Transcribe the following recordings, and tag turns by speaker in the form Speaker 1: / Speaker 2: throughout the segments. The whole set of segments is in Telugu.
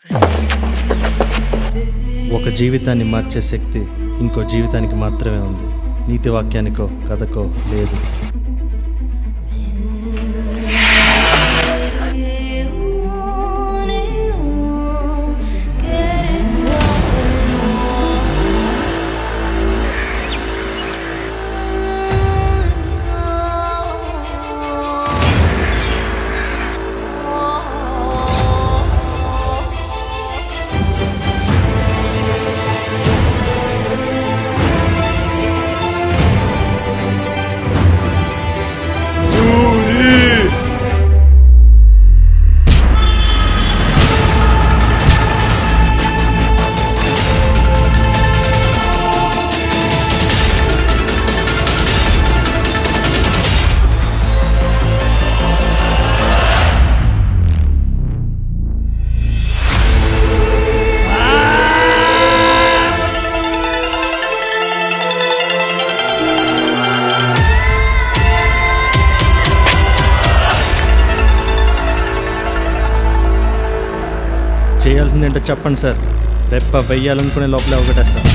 Speaker 1: ఒక జీవితాన్ని మార్చే శక్తి ఇంకో జీవితానికి మాత్రమే ఉంది నీతి వాక్యానికో కథకో లేదు చేయాల్సిందేంటో చెప్పండి సార్ రెప్ప వెయ్యాలనుకునే లోపలే ఒకటేస్తాను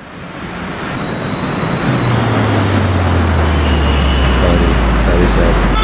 Speaker 2: సారీ సారీ సార్